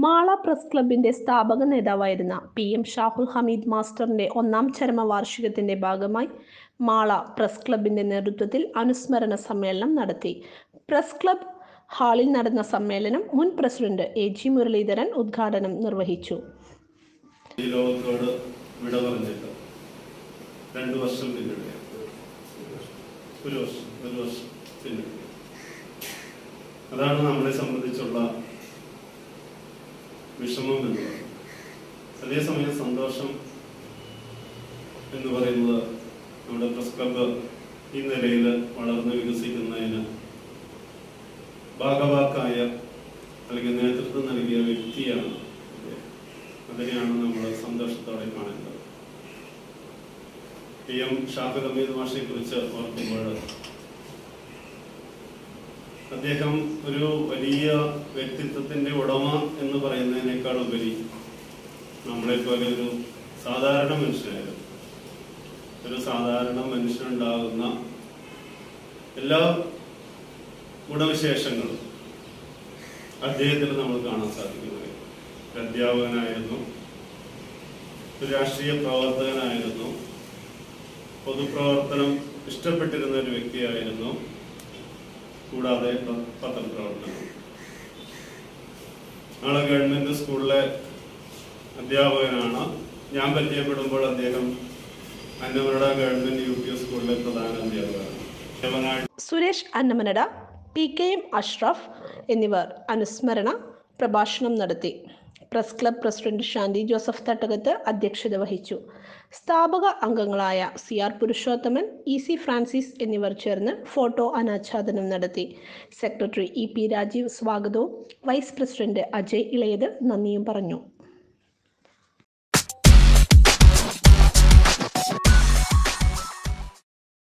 Mala press ക്ലബിന്റെ സ്ഥാപക നേതാവായിരുന്ന പി എം ഷാഹുൽ ഹമീദ് മാസ്റ്ററിന്റെ ഒന്നാം ചരമവാർഷികത്തിന്റെ ഭാഗമായി മാള പ്രസ് ക്ലബിന്റെ നേതൃത്വത്തിൽ അനുസ്മരണ സമ്മേളനം നടത്തി പ്രസ് ക്ലബ് ഹാളിൽ നടന്ന സമ്മേളനം മുൻ പ്രസിഡന്റ് എ ജി മുരളീധരൻ ഉദ്ഘാടനം നിർവഹിച്ചു ഈ ലോകത്തോട് വിട പറഞ്ഞിട്ട് രണ്ടു വർഷം പിന്നിടുകയാണ് ഒരു വർഷം ഒരു വർഷം പിന്നിടുക അതാണ് നമ്മളെ സംബന്ധിച്ചുള്ള വിഷമം എന്ന് പറയുന്നത് അതേസമയം സന്തോഷം എന്ന് പറയുന്നത് നമ്മുടെ പ്രസ് ക്ലബ്ബ് ഈ നിലയിൽ വളർന്ന് വികസിക്കുന്നതിന് ഭാഗവാക്കായ അല്ലെങ്കിൽ നേതൃത്വം നൽകിയ വ്യക്തിയാണ് അദ്ദേഹം. അതിനെയാണ് നമ്മൾ സന്തോഷത്തോടെ കാണേണ്ടത് പി എം ഷാഫിർ അമീദ് മാഷെ കുറിച്ച് ഓർക്കുമ്പോൾ അദ്ദേഹം ഒരു വലിയ വ്യക്തിത്വത്തിന്റെ ഉടമ എന്ന് പറയുന്നതിനേക്കാൾ ഉപരി നമ്മളെ പോലെ ഒരു സാധാരണ മനുഷ്യനായിരുന്നു ഒരു സാധാരണ മനുഷ്യനുണ്ടാകുന്ന എല്ലാ ഗുണവിശേഷങ്ങളും അദ്ദേഹത്തിൽ നമ്മൾ കാണാൻ സാധിക്കുന്നത് ഒരു അധ്യാപകനായിരുന്നു ഒരു രാഷ്ട്രീയ പ്രവർത്തകനായിരുന്നു പൊതുപ്രവർത്തനം ഇഷ്ടപ്പെട്ടിരുന്ന ഒരു വ്യക്തിയായിരുന്നു കൂടാതെ പ- പത്രപ്രവർത്തനം നാളെ ഗവൺമെന്റ് സ്കൂളിലെ അധ്യാപകനാണ് ഞാൻ പരിചയപ്പെടുമ്പോൾ അദ്ദേഹം അന്നമനട ഗവൺമെന്റ് യു പി സ്കൂളിലെ പ്രധാന അധ്യാപകനാണ് അധ്യാപകനായിട്ട് Suresh Annamanada P K M Ashraf എന്നിവർ അനുസ്മരണ പ്രഭാഷണം നടത്തി press club president Shanthi Joseph Thattakath അധ്യക്ഷത വഹിച്ചു സ്ഥാപക അംഗങ്ങളായ C R Purushothaman E C Francis എന്നിവർ ചേർന്ന് ഫോട്ടോ അനാച്ഛാദനം നടത്തി സെക്രട്ടറി ഇ പി രാജീവ് സ്വാഗതവും വൈസ് പ്രസിഡന്റ് അജയ് ഇളയത് നന്ദിയും പറഞ്ഞു